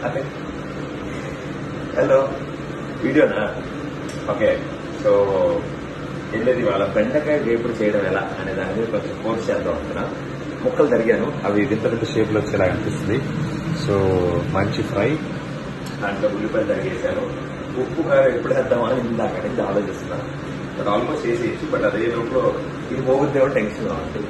hello వీడియోనా okay so ఏం లేదు ఇవాళ బెండకాయ వేపుడు చేయడం ఎలా అనే దాని మీద కొంచెం కోర్స్ చేద్దాం అనుకున్నా ముక్కలు తరిగాను అవి వింత వింత షేప్ లో వచ్చేలా అనిపిస్తుంది సో మంచి ఫ్రై దాంట్లో ఉల్లిపాయలు తరిగేసాను ఉప్పు కారం ఎప్పుడు వేద్దామా అని ఇందాక నుంచి ఆలోచిస్తున్నాను బట్ ఆల్మోస్ట్ వేసేయచ్చు బట్ అదే లోపల ఇది పోగుద్దేమో టెన్షన్ ఉంటుంది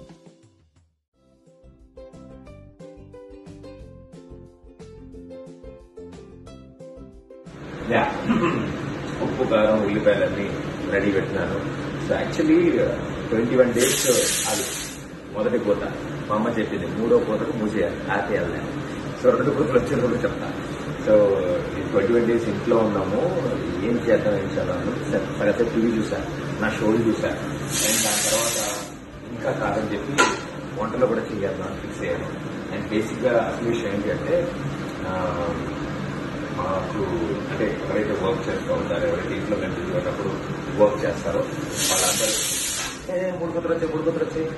యా ఉప్పు కారం ఉల్లిపాయలన్నీ రెడీ పెట్టినాను so actually twenty one days అది మొదటి పూత మా అమ్మ చెప్పింది మూడో పూతకు మూసేయాలి ఆపేయాలి సో రెండు పూతలు వచ్చిన కూడా చెప్తా సో ఈ ట్వంటీ వన్ డేస్ ఇంట్లో ఉన్నాము ఏం చేద్దాం ఏం చేద్దాం సరే సరే టీవీ చూసా నా షోలు చూసా అండ్ దాని తర్వాత ఇంకా కాదని చెప్పి వంటలో కూడా చేయాలి అని ఫిక్స్ అయ్యాను అండ్ బేసిక్గా అసలు విషయం ఏంటంటే ఆ, మాకు అంటే ఎవరైతే వర్క్ చేస్తూ ఉంటారో ఎవరైతే ఇంట్లో కనిపించేటప్పుడు వర్క్ చేస్తారో వాళ్ళందరూ ఏ మూడు కుతురు వచ్చాయి మూడు కుతురు వచ్చాయి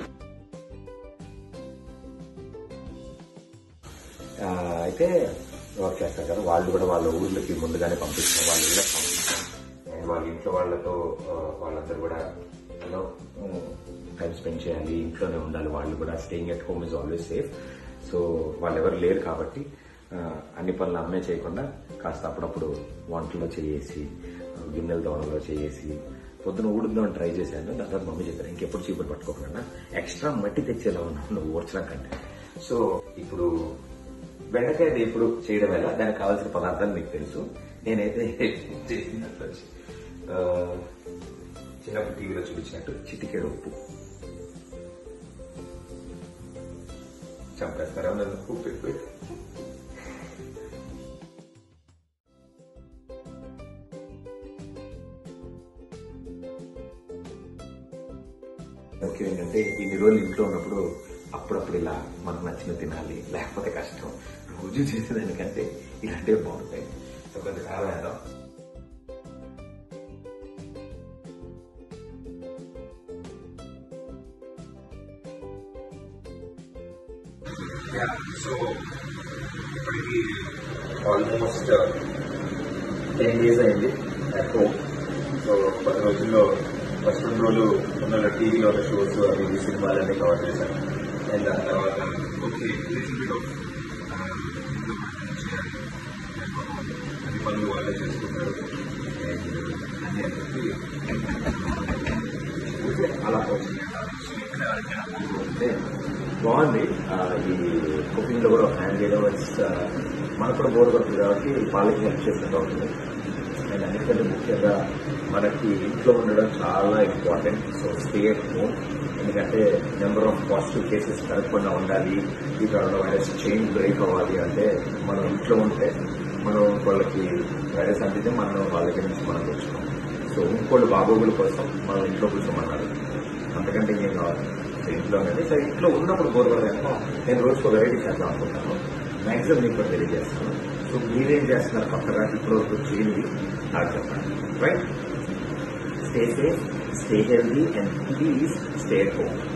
ఆ, అయితే వర్క్ చేస్తారు కదా వాళ్ళు కూడా వాళ్ళ ఊర్లకి ముందుగానే పంపిస్తాం వాళ్ళ ఇళ్ళకి పంపిస్తాం అండ్ వాళ్ళ ఇంట్లో వాళ్ళతో ఆ, వాళ్ళందరూ కూడా యూనో టైం స్పెండ్ చేయాలి ఇంట్లోనే ఉండాలి వాళ్ళు కూడా staying at home is always safe so వాళ్ళు ఎవరు లేరు కాబట్టి ఆ, అన్ని పనులు అమ్మే చేయకుండా కాస్త అప్పుడప్పుడు వంటలో చేసి ఆ, గిన్నెల దోణలో చేసి పొద్దున ఊడుద్దామని ట్రై చేశాను దాని తర్వాత మమ్మీ చెప్పారు ఇంకెప్పుడు చీపురు పట్టుకోకుండా ఎక్స్ట్రా మట్టి తెచ్చేలా ఉన్నాను నువ్వు ఊడ్చడం కంటే సో ఇప్పుడు బెండకాయ వేపుడు చేయడం ఎలా దానికి కావాల్సిన పదార్థాలు మీకు తెలుసు నేనైతే చేసినట్టు వచ్చి, ఆ, చిన్నప్పుడు టీవీలో చూపించినట్టు చిటికెడు ఉప్పు చంపేస్తారా నన్ను ఉప్పు ఎక్కువ ముఖ్యం ఏంటంటే ఇన్ని రోజులు ఇంట్లో ఉన్నప్పుడు అప్పుడప్పుడు ఇలా మనకు నచ్చిన తినాలి లేకపోతే కష్టం రోజు చేసేదానికంటే ఇలాంటివి బాగుంటాయి సో కొంచెం కాలం వేద్దాం సో ఇప్పటికి ఆల్మోస్ట్ టెన్ డేస్ అయింది అట్ హోమ్ సో పది రోజుల్లో ఫస్ట్ రెండు రోజులు ఉన్న టీవీలో ఉన్న షోస్ అవి ఇవి సినిమాలన్నీ కవర్ చేశాను అండ్ దాని తర్వాత ఓకే లిటిల్ బిట్ ఆఫ్ అన్ని పనులు వాళ్ళే చేసుకుంటారు And అన్ని అని చెప్పి అలా వచ్చింది సో ఇక్కడ ఎవరికైనా ఉంటే బాగుంది ఆ, ఈ కుకింగ్ లో కూడా హ్యాండ్ చేయడం ఇట్స్ మనకు కూడా బోర్ కొడుతుంది కాబట్టి వాళ్ళకి హెల్ప్ చేసినట్టు అవుతుంది అండ్ అన్నిటికంటే ముఖ్యంగా మనకి ఇంట్లో ఉండడం చాలా important so stay at home ఎందుకంటే నెంబర్ ఆఫ్ పాజిటివ్ కేసెస్ కలగకుండా ఉండాలి ఈ కరోనా వైరస్ చైన్ బ్రేక్ అవ్వాలి అంటే మనం ఇంట్లో ఉంటే మనం వాళ్ళకి వైరస్ అందితే మనం వాళ్ళ దగ్గర నుంచి మనం తెచ్చుకోం సో ఇంకోళ్ళు బాగోగుల కోసం మనం ఇంట్లో కూర్చోమన్నారు అంతకంటే ఇంకేం కావాలి సో ఇంట్లో అనేది సో ఇంట్లో ఉన్నప్పుడు కోరుకోవడం నేను రోజుకు వెరైటీ చేద్దాం అనుకుంటాను మ్యాక్సిమం మీకు కూడా తెలియజేస్తాను సో మీరేం చేస్తున్నారు కొత్తగా ఇప్పుడు వరకు చేయండి నాకు చెప్పండి right stay safe stay healthy and please stay home